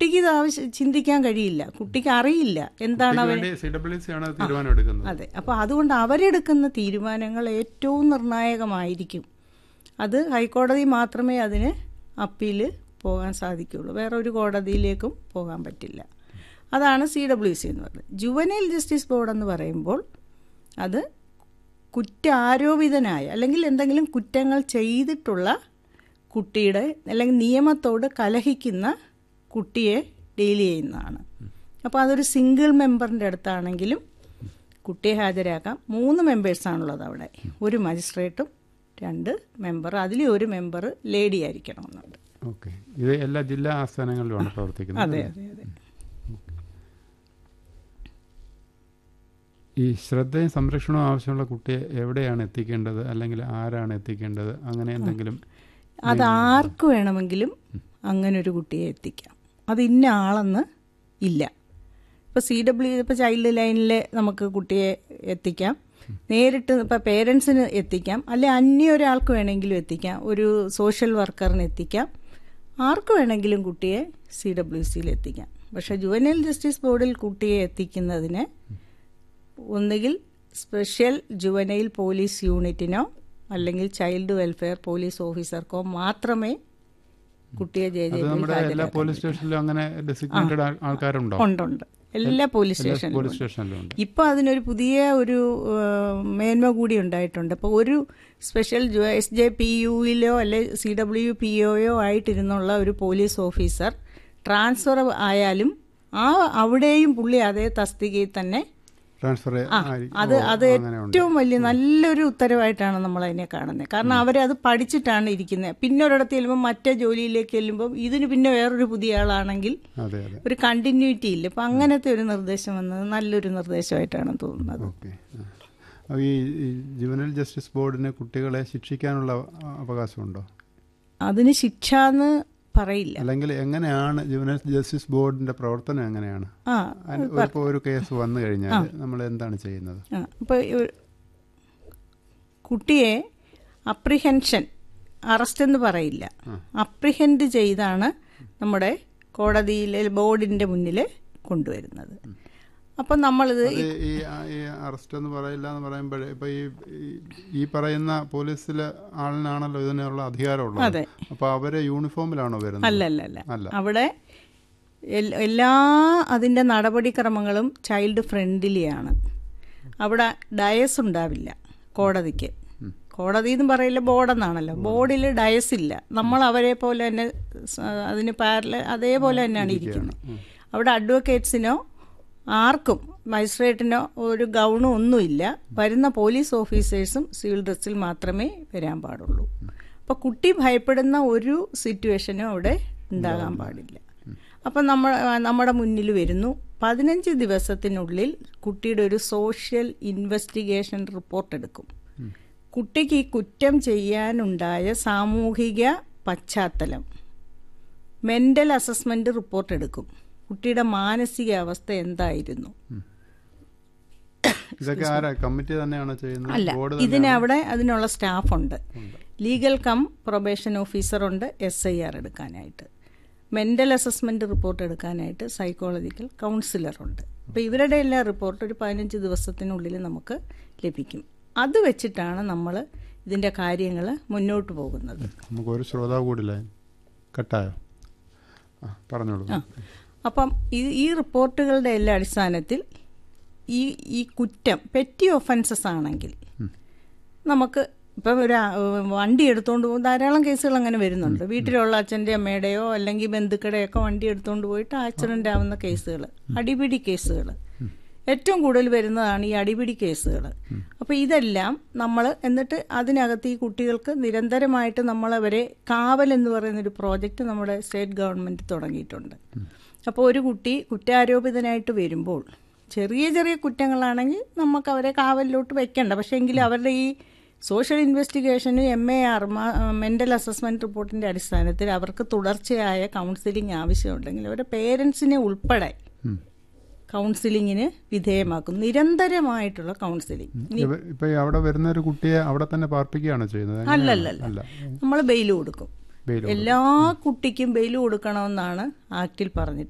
കുട്ടിക്ക് ഇത് ആവശ്യം ചിന്തിക്കാൻ കഴിയില്ല കുട്ടിക്ക് അറിയില്ല എന്താണ് അവൻ സി ഡബ്ല്യു സി ആണ് തീരുമാനം എടുക്കുന്നത് അതെ അപ്പോൾ അതുകൊണ്ട് അവരെടുക്കുന്ന തീരുമാനങ്ങൾ ഏറ്റവും നിർണായകമായിരിക്കും അത് ഹൈക്കോടതി മാത്രമേ അതിന് അപ്പീല് പോകാൻ സാധിക്കുകയുള്ളൂ വേറെ ഒരു കോടതിയിലേക്കും പോകാൻ പറ്റില്ല അതാണ് സി ഡബ്ല്യു സി എന്ന് പറയുന്നത് ജുവനൈൽ ജസ്റ്റിസ് ബോർഡ് എന്ന് പറയുമ്പോൾ അത് കുറ്റാരോപിതനായ അല്ലെങ്കിൽ എന്തെങ്കിലും കുറ്റങ്ങൾ ചെയ്തിട്ടുള്ള കുട്ടിയുടെ അല്ലെങ്കിൽ നിയമത്തോട് കലഹിക്കുന്ന കുട്ടിയെ ഡീൽ ചെയ്യുന്നതാണ് അപ്പോൾ അതൊരു സിംഗിൾ മെമ്പറിൻ്റെ അടുത്താണെങ്കിലും കുട്ടിയെ ഹാജരാക്കാം മൂന്ന് മെമ്പേഴ്സാണുള്ളത് അവിടെ ഒരു മജിസ്ട്രേറ്റും രണ്ട് മെമ്പർ അതിൽ ഒരു മെമ്പർ ലേഡി ആയിരിക്കണമെന്നുണ്ട് ഓക്കെ ഇത് എല്ലാ ജില്ലാ ആസ്ഥാനങ്ങളിലുമാണ് പ്രവർത്തിക്കുന്നത് അതെ അതെ അതെ ഈ ശ്രദ്ധയും സംരക്ഷണവും ആവശ്യമുള്ള കുട്ടിയെ എവിടെയാണ് എത്തിക്കേണ്ടത് അല്ലെങ്കിൽ ആരാണ് എത്തിക്കേണ്ടത് അങ്ങനെ എന്തെങ്കിലും അത് ആർക്ക് വേണമെങ്കിലും അങ്ങനെ ഒരു കുട്ടിയെ എത്തിക്കാം അത് ഇന്ന ആളെന്ന് ഇല്ല ഇപ്പോൾ സി ഡബ്ല്യു ഇപ്പോൾ ചൈൽഡ് ലൈനിൽ നമുക്ക് കുട്ടിയെ എത്തിക്കാം നേരിട്ട് ഇപ്പോൾ പേരൻസിന് എത്തിക്കാം അല്ലെ അന്യ ഒരാൾക്ക് വേണമെങ്കിലും എത്തിക്കാം ഒരു സോഷ്യൽ വർക്കറിന് എത്തിക്കാം ആർക്ക് വേണമെങ്കിലും കുട്ടിയെ സി ഡബ്ല്യു സിയിൽ എത്തിക്കാം പക്ഷേ ജുവനൽ ജസ്റ്റിസ് ബോർഡിൽ കുട്ടിയെ എത്തിക്കുന്നതിന് ഒന്നുകിൽ സ്പെഷ്യൽ ജുവനൈൽ പോലീസ് യൂണിറ്റിനോ അല്ലെങ്കിൽ ചൈൽഡ് വെൽഫെയർ പോലീസ് ഓഫീസർക്കോ മാത്രമേ കുട്ടിയെ ജെ അത് ജെ നമ്മുടെ എല്ലാ പോലീസ് സ്റ്റേഷനിലും അങ്ങനെ ഡെസിഗ്നേറ്റഡ് ആൾക്കാരുണ്ടോ ഉണ്ടുണ്ട് എല്ലാ പോലീസ് എല്ലാ സ്റ്റേഷനിലും പോലീസ് സ്റ്റേഷനിലും ഉണ്ട് ഇപ്പോൾ അതിനൊരു പുതിയ ഒരു ആ, മേന്മ കൂടി ഉണ്ടായിട്ടുണ്ട് അപ്പോൾ ഒരു സ്പെഷ്യൽ എസ് ജെ പി യുയിലോ അല്ലെ സി ഡബ്ല്യു പി ഒയോ ആയിട്ടിരുന്നുള്ള ഒരു പോലീസ് ഓഫീസർ ട്രാൻസ്ഫർ ആയാലും ആ അവിടെയും പുള്ളി അതേ തസ്തികയിൽ തന്നെ ട്രാൻസ്ഫർ ആ അത് അത് ഏറ്റവും വലിയ നല്ലൊരു ഉത്തരവായിട്ടാണ് നമ്മൾ അതിനെ കാണുന്നത് കാരണം അവരത് പഠിച്ചിട്ടാണ് ഇരിക്കുന്നത് പിന്നെ ഒരിടത്ത് ചെല്ലുമ്പോൾ മറ്റേ ജോലിയിലേക്ക് ചെല്ലുമ്പോൾ ഇതിന് പിന്നെ വേറൊരു പുതിയ ആളാണെങ്കിൽ അതെ അതെ ഒരു കണ്ടിന്യൂറ്റി ഇല്ല അപ്പം അങ്ങനത്തെ ഒരു നിർദ്ദേശം വന്നത് നല്ലൊരു നിർദ്ദേശമായിട്ടാണ് തോന്നുന്നത് ഓക്കെ അപ്പോൾ ഈ ഈ ജുവനൽ ജസ്റ്റിസ് ബോർഡിന് കുട്ടികളെ ശിക്ഷിക്കാനുള്ള അ- അവകാശമുണ്ടോ അതിന് ശിക്ഷ എന്ന് പറയില്ല അല്ലെങ്കിൽ എങ്ങനെയാണ് ജുവനൽ ജസ്റ്റിസ് ബോർഡിന്റെ പ്രവർത്തനം എങ്ങനെയാണ് ആ ഇപ്പോൾ ഒരു കേസ് വന്നു കഴിഞ്ഞാൽ നമ്മൾ എന്താണ് ചെയ്യുന്നത് ആ അപ്പോൾ കുട്ടിയെ അപ്രിഹെൻഷൻ അറസ്റ്റ് എന്ന് പറയില്ല അപ്രിഹെൻഡ് ചെയ്താണ് നമ്മുടെ കോടതിയിലെ ബോർഡിൻ്റെ മുന്നിൽ കൊണ്ടുവരുന്നത് അപ്പം നമ്മളിത് അത് ഈ ഈ അറസ്റ്റ് എന്ന് പറയില്ല എന്ന് പറയുമ്പോഴേ ഇപ്പൊ ഈ ഈ- ഈ പറയുന്ന പോലീസിലെ ആളിനാണല്ലോ ഇതിനുള്ള അധികാരമുള്ളത് അതെ അപ്പൊ അവരെ യൂണിഫോമിലാണോ വരുന്നത് അല്ല അല്ല അല്ല അല്ല. അവിടെ എൽ- എല്ലാ അതിൻ്റെ നടപടിക്രമങ്ങളും ചൈൽഡ് ഫ്രണ്ട്ലിയാണ് അവിടെ ഡയസ് ഉണ്ടാവില്ല കോടതിക്ക് കോടതി എന്ന് പറയില്ല ബോർഡെന്നാണല്ലോ ബോർഡിൽ ഡയസ് ഇല്ല നമ്മൾ അവരെ പോലെ തന്നെ സ- അതിന് പാരല അതേപോലെ തന്നെയാണ് ഇരിക്കുന്നത് അവിടെ അഡ്വക്കേറ്റ്സിനോ ആർക്കും മജിസ്ട്രേറ്റിനോ ഒരു ഗൗണും ഒന്നുമില്ല വരുന്ന പോലീസ് ഓഫീസേഴ്സും സിവിൽ ഡ്രസ്സിൽ മാത്രമേ വരാൻ പാടുള്ളൂ അപ്പോൾ കുട്ടി ഭയപ്പെടുന്ന ഒരു സിറ്റുവേഷനും അവിടെ ഉണ്ടാകാൻ പാടില്ല അപ്പം നമ്മൾ നമ്മുടെ മുന്നിൽ വരുന്നു പതിനഞ്ച് ദിവസത്തിനുള്ളിൽ കുട്ടിയുടെ ഒരു സോഷ്യൽ ഇൻവെസ്റ്റിഗേഷൻ റിപ്പോർട്ട് എടുക്കും കുട്ടിക്ക് ഈ കുറ്റം ചെയ്യാനുണ്ടായ സാമൂഹിക പശ്ചാത്തലം മെൻ്റൽ അസസ്മെൻ്റ് റിപ്പോർട്ട് എടുക്കും കുട്ടിയുടെ മാനസികാവസ്ഥ എന്തായിരുന്നു ഇതൊക്കെ ആരാ കമ്മിറ്റി തന്നെയാണോ ചെയ്യുന്നത് അല്ല ബോർഡ് ഇതിന് അവിടെ അതിനുള്ള സ്റ്റാഫുണ്ട് ലീഗൽ കം പ്രൊബേഷൻ ഓഫീസറുണ്ട് എസ് ഐ ആർ എടുക്കാനായിട്ട് മെൻ്റൽ അസസ്മെൻ്റ് റിപ്പോർട്ട് എടുക്കാനായിട്ട് സൈക്കോളജിക്കൽ കൗൺസിലറുണ്ട് അപ്പോൾ ഇവരുടെ എല്ലാ റിപ്പോർട്ട് ഒരു പതിനഞ്ച് ദിവസത്തിനുള്ളിൽ നമുക്ക് ലഭിക്കും അത് വെച്ചിട്ടാണ് നമ്മൾ ഇതിൻ്റെ കാര്യങ്ങൾ മുന്നോട്ട് പോകുന്നത് നമുക്ക് ഒരു ശ്രോതാവ് കൂടില്ല കട്ടായോ ആ പറഞ്ഞോളൂ ആ അപ്പം ഈ ഈ റിപ്പോർട്ടുകളുടെ എല്ലാ അടിസ്ഥാനത്തിൽ ഈ ഈ കുറ്റം പെറ്റി ഒഫൻസസ് ആണെങ്കിൽ നമുക്ക് ഇപ്പം ഒരു ആ, വണ്ടി എടുത്തുകൊണ്ട് പോകും ധാരാളം കേസുകൾ അങ്ങനെ വരുന്നുണ്ട് വീട്ടിലുള്ള അച്ഛൻ്റെ അമ്മയുടെയോ അല്ലെങ്കിൽ ബന്ധുക്കളുടെയൊക്കെ വണ്ടി എടുത്തുകൊണ്ട് പോയിട്ട് ആക്സിഡൻ്റ് ആവുന്ന കേസുകൾ അടിപിടി കേസുകൾ ഏറ്റവും കൂടുതൽ വരുന്നതാണ് ഈ അടിപിടി കേസുകൾ അപ്പോൾ ഇതെല്ലാം നമ്മൾ എന്നിട്ട് അതിനകത്ത് ഈ കുട്ടികൾക്ക് നിരന്തരമായിട്ട് നമ്മളവരെ കാവൽ എന്ന് പറയുന്ന ഒരു പ്രോജക്റ്റ് നമ്മുടെ സ്റ്റേറ്റ് ഗവൺമെൻറ് തുടങ്ങിയിട്ടുണ്ട് അപ്പോൾ ഒരു കുട്ടി കുറ്റാരോപിതനായിട്ട് വരുമ്പോൾ ചെറിയ ചെറിയ കുറ്റങ്ങളാണെങ്കിൽ നമുക്ക് അവരെ കാവലിലോട്ട് വെക്കണ്ട പക്ഷേ എങ്കിലും അവരുടെ ഈ സോഷ്യൽ ഇൻവെസ്റ്റിഗേഷന് M A R mental assessment റിപ്പോർട്ടിൻ്റെ അടിസ്ഥാനത്തിൽ അവർക്ക് തുടർച്ചയായ കൗൺസിലിംഗ് ആവശ്യമുണ്ടെങ്കിൽ അവരുടെ പേരൻസിനെ ഉൾപ്പെടെ കൗൺസിലിങ്ങിന് വിധേയമാക്കും നിരന്തരമായിട്ടുള്ള കൗൺസിലിംഗ് ഇവ- ഇപ്പൊ ഈ അവിടെ വരുന്ന ഒരു കുട്ടിയെ അവിടെ തന്നെ പാർപ്പിക്കുകയാണോ ചെയ്യുന്നത് അല്ലല്ല അല്ല നമ്മൾ ബെയിൽ കൊടുക്കും ബെയിൽ എല്ലാ കുട്ടിക്കും ബെയിൽ കൊടുക്കണമെന്നാണ് ആക്റ്റിൽ പറഞ്ഞിട്ടുള്ളത്